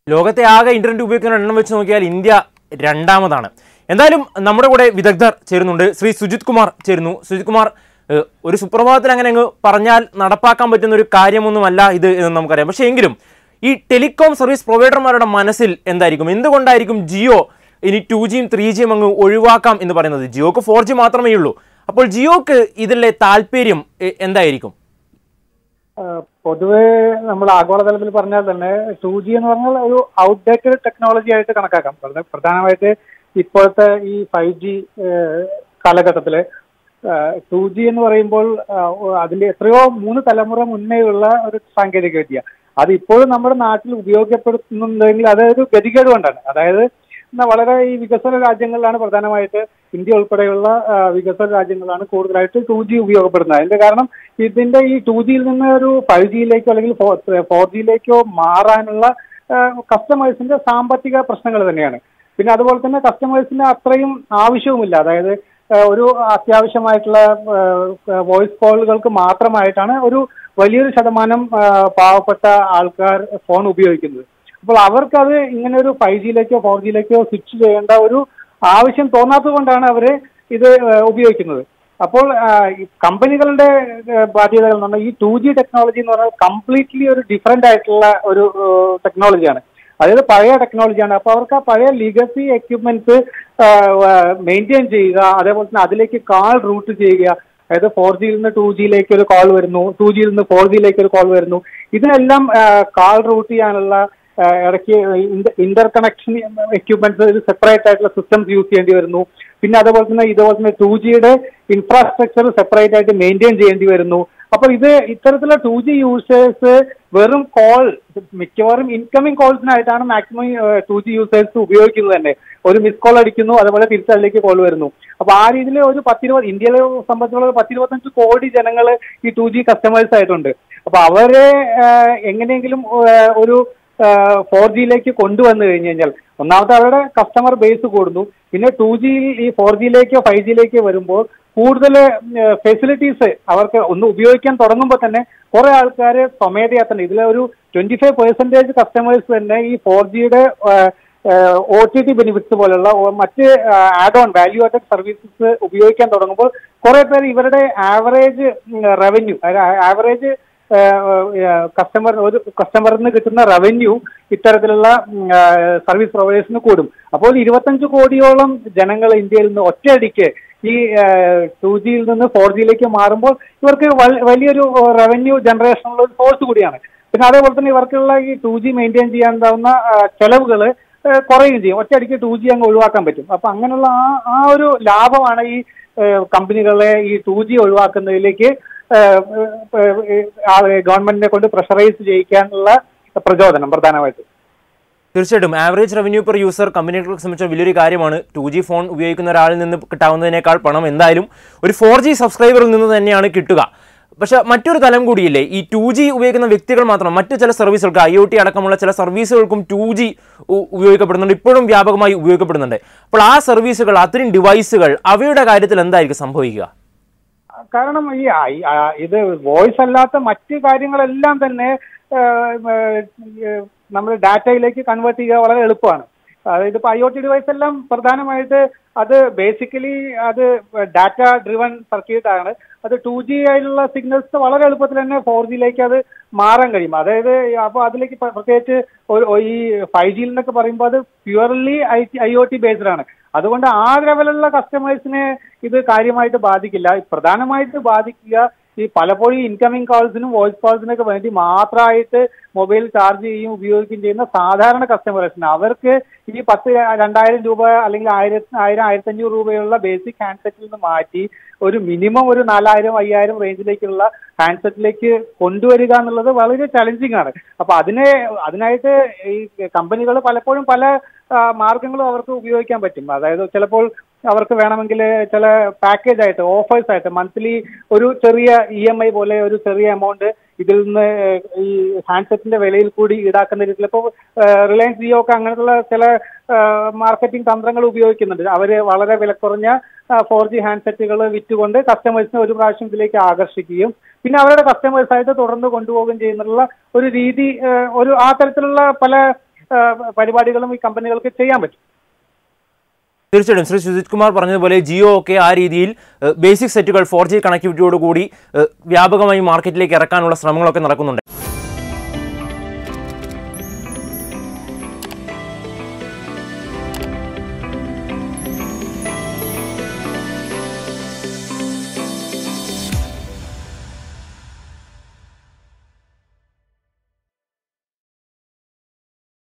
ലോകത്തെ ആകെ ഇന്റർനെറ്റ് ഉപയോഗിക്കുന്ന എണ്ണം വെച്ച് നോക്കിയാൽ ഇന്ത്യ രണ്ടാമതാണ് എന്തായാലും നമ്മുടെ കൂടെ വിദഗ്ധർ ചേരുന്നുണ്ട് ശ്രീ സുജിത് കുമാർ ചേരുന്നു സുജിത് കുമാർ ഏഹ്, ഒരു സുപ്രഭാതത്തിൽ അങ്ങനെ അങ്ങ് പറഞ്ഞാൽ നടപ്പാക്കാൻ പറ്റുന്ന ഒരു കാര്യമൊന്നുമല്ല ഇത് എന്ന് നമുക്കറിയാം പക്ഷേ എങ്കിലും ഈ ടെലികോം സർവീസ് പ്രൊവൈഡർമാരുടെ മനസ്സിൽ എന്തായിരിക്കും എന്തുകൊണ്ടായിരിക്കും ജിയോ ഇനി ടു ജിയും ത്രീ ജിയും അങ്ങ് ഒഴിവാക്കാം എന്ന് പറയുന്നത് ജിയോക്ക് ഫോർ ജി മാത്രമേ ഉള്ളൂ അപ്പോൾ ജിയോക്ക് ഇതിലെ താല്പര്യം എ- എന്തായിരിക്കും ആഹ് പൊതുവെ നമ്മൾ ആഗോളതലത്തിൽ പറഞ്ഞാൽ തന്നെ ടു ജി എന്ന് പറഞ്ഞാൽ ഒരു ഔട്ട്ഡേറ്റഡ് ടെക്നോളജി ആയിട്ട് കണക്കാക്കാം പ്രധ- പ്രധാനമായിട്ട് ഇപ്പോഴത്തെ ഈ ഫൈവ് ജി കാലഘട്ടത്തില് ടു ജി എന്ന് പറയുമ്പോൾ ആഹ് അതിന്റെ എത്രയോ മൂന്ന് തലമുറ മുന്നേയുള്ള ഒരു സാങ്കേതിക വിദ്യ അത് ഇപ്പോഴും നമ്മുടെ നാട്ടിൽ ഉപയോഗപ്പെടുത്തുന്നുണ്ടെങ്കിൽ അത് ഒരു ഗതികേട് കൊണ്ടാണ് അതായത് എന്നാ വളരെ ഈ വികസന രാജ്യങ്ങളിലാണ് പ്രധാനമായിട്ട് ഇന്ത്യ ഉൾപ്പെടെയുള്ള ആ, വികസന രാജ്യങ്ങളാണ് കൂടുതലായിട്ട് ടു ജി ഉപയോഗപ്പെടുന്നത് അതിന്റെ കാരണം ഇതിന്റെ ഈ ടു ജിയിൽ നിന്ന് ഒരു ഫൈവ് ജിയിലേക്കോ അല്ലെങ്കിൽ ഫോർ ജിയിലേക്കോ മാറാനുള്ള കസ്റ്റമേഴ്സിന്റെ സാമ്പത്തിക പ്രശ്നങ്ങൾ തന്നെയാണ് പിന്നെ അതുപോലെ തന്നെ കസ്റ്റമേഴ്സിന് അത്രയും ആവശ്യവുമില്ല അതായത് ആ, ഒരു അത്യാവശ്യമായിട്ടുള്ള വോയിസ് കോളുകൾക്ക് മാത്രമായിട്ടാണ് ഒരു വലിയൊരു ശതമാനം ആ, പാവപ്പെട്ട ആൾക്കാർ ഫോൺ ഉപയോഗിക്കുന്നത് അപ്പോൾ അവർക്കത് ഇങ്ങനെ ഒരു ഫൈവ് ജിയിലേക്കോ ഫോർ ജിയിലേക്കോ സ്വിച്ച് ചെയ്യേണ്ട ഒരു ആവശ്യം തോന്നാത്തത് കൊണ്ടാണ് അവർ ഇത് ആ, ഉപയോഗിക്കുന്നത് അപ്പോൾ ആ, ഈ കമ്പനികളുടെ ആ, ബാധ്യതകൾ എന്ന് പറഞ്ഞാൽ ഈ ടു ജി ടെക്നോളജി എന്ന് പറഞ്ഞാൽ കംപ്ലീറ്റ്ലി ഒരു ഡിഫറെന്റ് ആയിട്ടുള്ള ഒരു ടെക്നോളജിയാണ് അതായത് പഴയ ടെക്നോളജിയാണ് അപ്പോൾ അവർക്ക് ആ പഴയ ലീഗസി എക്യുപ്മെന്റ്സ് മെയിൻറ്റെയിൻ ചെയ്യുക അതേപോലെ തന്നെ അതിലേക്ക് കാൾ റൂട്ട് ചെയ്യുക അതായത് ഫോർ ജിയിൽ നിന്ന് ടു ജിയിലേക്ക് ഒരു കോൾ വരുന്നു ടു ജിയിൽ നിന്ന് ഫോർ ജിയിലേക്ക് ഒരു കോൾ വരുന്നു ഇതിനെല്ലാം കാൾ റൂട്ട് ചെയ്യാനുള്ള ആ, ഇടയ്ക്ക് ഇന്റർ കണക്ഷൻ എക്യുപ്മെന്റ്സ് ഒരു സെപ്പറേറ്റ് ആയിട്ടുള്ള സിസ്റ്റംസ് യൂസ് ചെയ്യേണ്ടി വരുന്നു പിന്നെ അതുപോലെ തന്നെ ഇതുപോലെ തന്നെ ടു ജിയുടെ ഇൻഫ്രാസ്ട്രക്ചർ സെപ്പറേറ്റ് ആയിട്ട് മെയിൻറ്റെയിൻ ചെയ്യേണ്ടി വരുന്നു അപ്പോൾ ഇത് ഇത്തരത്തിലുള്ള ടു ജി യൂസേഴ്സ് വെറും കോൾ മിക്കവാറും ഇൻകമിംഗ് കോൾസിനായിട്ടാണ് മാക്സിമം ടു ജി യൂസേഴ്സ് ഉപയോഗിക്കുന്നത് തന്നെ ഒരു മിസ് കോൾ അടിക്കുന്നു അതുപോലെ തിരിച്ചതിലേക്ക് കോൾ വരുന്നു അപ്പൊ ആ രീതിയിൽ ഒരു പത്തിരുപത് ഇന്ത്യയിലെ സംബന്ധിച്ചുള്ള പത്തിരുപത്തഞ്ച് കോടി ജനങ്ങൾ ഈ ടു ജി കസ്റ്റമേഴ്സ് ആയിട്ടുണ്ട് അപ്പൊ അവരെ ആ, എങ്ങനെയെങ്കിലും ആ, ഒരു ഫോർ ജിയിലേക്ക് കൊണ്ടുവന്നു കഴിഞ്ഞു കഴിഞ്ഞാൽ ഒന്നാമത്തെ അവരുടെ കസ്റ്റമർ ബേസ് കൂടുന്നു പിന്നെ ടു ജിയിൽ ഈ ഫോർ ജിയിലേക്കോ ഫൈവ് ജിയിലേക്കോ വരുമ്പോൾ കൂടുതൽ ഫെസിലിറ്റീസ് അവർക്ക് ഒന്ന് ഉപയോഗിക്കാൻ തുടങ്ങുമ്പോൾ തന്നെ കുറെ ആൾക്കാർ സ്വമേധയാ തന്നെ ഇതിലെ ഒരു ട്വന്റി ഫൈവ് പെർസെന്റേജ് കസ്റ്റമേഴ്സ് തന്നെ ഈ ഫോർ ജിയുടെ ഒ ടി ടി ബെനിഫിറ്റ്സ് പോലുള്ള ഓ- മറ്റ് add on value added services ഉപയോഗിക്കാൻ തുടങ്ങുമ്പോൾ കുറെ പേര് ഇവരുടെ ആവറേജ് റവന്യൂ ആവറേജ് കസ്റ്റമർ ഒരു കസ്റ്റമറിൽ നിന്ന് കിട്ടുന്ന റവന്യൂ ഇത്തരത്തിലുള്ള സർവീസ് പ്രൊവൈഡേഴ്സിന് കൂടും അപ്പോൾ ഇരുപത്തഞ്ച് കോടിയോളം ജനങ്ങൾ ഇന്ത്യയിൽ നിന്ന് ഒറ്റയടിക്ക് ഈ ടു ജിയിൽ നിന്ന് ഫോർ ജിയിലേക്ക് മാറുമ്പോൾ ഇവർക്ക് വൽ- വലിയൊരു റവന്യൂ ജനറേഷനുള്ള ഒരു സോഴ്സ് കൂടിയാണ് പിന്നെ അതേപോലെ തന്നെ ഇവർക്കുള്ള ഈ ടു ജി മെയിൻറ്റെയിൻ ചെയ്യാണ്ടാവുന്ന ചെലവുകൾ കുറയുകയും ചെയ്യും ഒറ്റയടിക്ക് ടു ജി അങ്ങ് ഒഴിവാക്കാൻ പറ്റും അപ്പൊ അങ്ങനെയുള്ള ആ ആ ഒരു ലാഭമാണ് ഈ ഏഹ്, കമ്പനികളെ ഈ ടു ജി ഒഴിവാക്കുന്നതിലേക്ക് ഏഹ്, ഏഹ്, ഏഹ്, ആ ഗവൺമെന്റിനെ കൊണ്ട് പ്രഷറൈസ് ചെയ്യിക്കാനുള്ള പ്രചോദനം പ്രധാനമായിട്ട് തീർച്ചയായിട്ടും ആവറേജ് റവന്യൂ പെർ യൂസർ കമ്പനികളെ സംബന്ധിച്ച വലിയൊരു കാര്യമാണ് ടു ജി ഫോൺ ഉപയോഗിക്കുന്ന ഒരാളിൽ നിന്ന് കിട്ടാവുന്നതിനേക്കാൾ പണം എന്തായാലും ഒരു ഫോർ ജി സബ്സ്ക്രൈബറിൽ നിന്ന് തന്നെയാണ് കിട്ടുക പക്ഷെ മറ്റൊരു തലം കൂടിയില്ലേ ഈ ടു ജി ഉപയോഗിക്കുന്ന വ്യക്തികൾ മാത്രം മറ്റു ചില സർവീസുകൾക്ക് ഐ ഒ ടി അടക്കമുള്ള ചില സർവീസുകൾക്കും ടു ജി ഉപയോഗിക്കപ്പെടുന്നുണ്ട് ഇപ്പോഴും വ്യാപകമായി ഉപയോഗിക്കപ്പെടുന്നുണ്ട് അപ്പോൾ ആ സർവീസുകൾ അത്രയും ഡിവൈസുകൾ അവയുടെ കാര്യത്തിൽ എന്തായിരിക്കും സംഭവിക്കുക കാരണം ഈ ഐ- ആ, ഇത് വോയിസ് അല്ലാത്ത മറ്റ് കാര്യങ്ങളെല്ലാം തന്നെ നമ്മൾ ഡാറ്റയിലേക്ക് കൺവേർട്ട് ചെയ്യുക വളരെ എളുപ്പമാണ് അതായത് ഇപ്പോൾ ഐ ഒ ടി ഡിവൈസ് എല്ലാം പ്രധാനമായിട്ട് അത് ബേസിക്കലി അത് ഡാറ്റ ഡ്രിവൺ സർക്യൂട്ട് ആണ് അത് ടു ജി ആയിട്ടുള്ള സിഗ്നൽസ് വളരെ എളുപ്പത്തിൽ തന്നെ ഫോർ ജിയിലേക്ക് അത് മാറാൻ കഴിയും അതായത് അപ്പോൾ അതിലേക്ക് പ്ര- പ്രത്യേകിച്ച് ഒരു ഈ ഫൈവ് ജിയിൽ എന്നൊക്കെ പറയുമ്പോൾ അത് purely I I O T based ആണ് അതുകൊണ്ട് ആ ലെവലുള്ള കസ്റ്റമേഴ്സിനെ ഇത് കാര്യമായിട്ട് ബാധിക്കില്ല പ്രധാനമായിട്ട് ബാധിക്കുക ഈ പലപ്പോഴും ഇൻകമിംഗ് കോൾസിനും വോയിസ് കോൾസിനൊക്കെ വേണ്ടി മാത്രമായിട്ട് മൊബൈൽ ചാർജ് ചെയ്യുകയും ഉപയോഗിക്കുകയും ചെയ്യുന്ന സാധാരണ കസ്റ്റമേഴ്സിന് അവർക്ക് ഈ പത്ത് രണ്ടായിരം രൂപ അല്ലെങ്കിൽ ആയിരത്തി ആയിരം ആയിരത്തഞ്ഞൂറ് രൂപയുള്ള ബേസിക് ഹാൻഡ്സെറ്റിൽ നിന്ന് മാറ്റി ഒരു മിനിമം ഒരു നാലായിരം അയ്യായിരം റേഞ്ചിലേക്കുള്ള ഹാൻഡ്സെറ്റിലേക്ക് കൊണ്ടുവരിക എന്നുള്ളത് വളരെ ചലഞ്ചിങ് ആണ് അപ്പൊ അതിനെ അതിനായിട്ട് ഈ കമ്പനികൾ പലപ്പോഴും പല ആ, മാർഗങ്ങളും അവർക്ക് ഉപയോഗിക്കാൻ പറ്റും അതായത് ചിലപ്പോൾ അവർക്ക് വേണമെങ്കിൽ ചില പാക്കേജ് ആയിട്ട് ഓഫേഴ്സ് ആയിട്ട് മന്ത്ലി ഒരു ചെറിയ ഇ എം ഐ പോലെ ഒരു ചെറിയ എമൗണ്ട് ഇതിൽ നിന്ന് ഈ ഹാൻഡ്സെറ്റിന്റെ വിലയിൽ കൂടി ഈടാക്കുന്ന രീതിയിൽ ഇപ്പോൾ റിലയൻസ് ജിയോ ഒക്കെ അങ്ങനെയുള്ള ചില മാർക്കറ്റിംഗ് തന്ത്രങ്ങൾ ഉപയോഗിക്കുന്നുണ്ട് അവര് വളരെ വിലക്കുറഞ്ഞ ഫോർ ജി ഹാൻഡ്സെറ്റുകൾ വിറ്റുകൊണ്ട് കസ്റ്റമേഴ്സിനെ ഒരു പ്രാവശ്യം ഇതിലേക്ക് ആകർഷിക്കുകയും പിന്നെ അവരുടെ കസ്റ്റമേഴ്സായിട്ട് തുടർന്ന് കൊണ്ടുപോവുകയും ചെയ്യുന്നുള്ള ഒരു രീതി ആ, ഒരു ആ തരത്തിലുള്ള പല പരിപാടികളും ഈ കമ്പനികൾക്ക് ചെയ്യാൻ പറ്റും തീർച്ചയായിട്ടും ശ്രീ സുജിത് കുമാർ പറഞ്ഞതുപോലെ ജിയോ ഒക്കെ ആ രീതിയിൽ ബേസിക് സെറ്റുകൾ ഫോർ ജി കണക്ടിവിറ്റിയോടുകൂടി ഏഹ്, വ്യാപകമായി മാർക്കറ്റിലേക്ക് ഇറക്കാനുള്ള ശ്രമങ്ങളൊക്കെ നടക്കുന്നുണ്ട്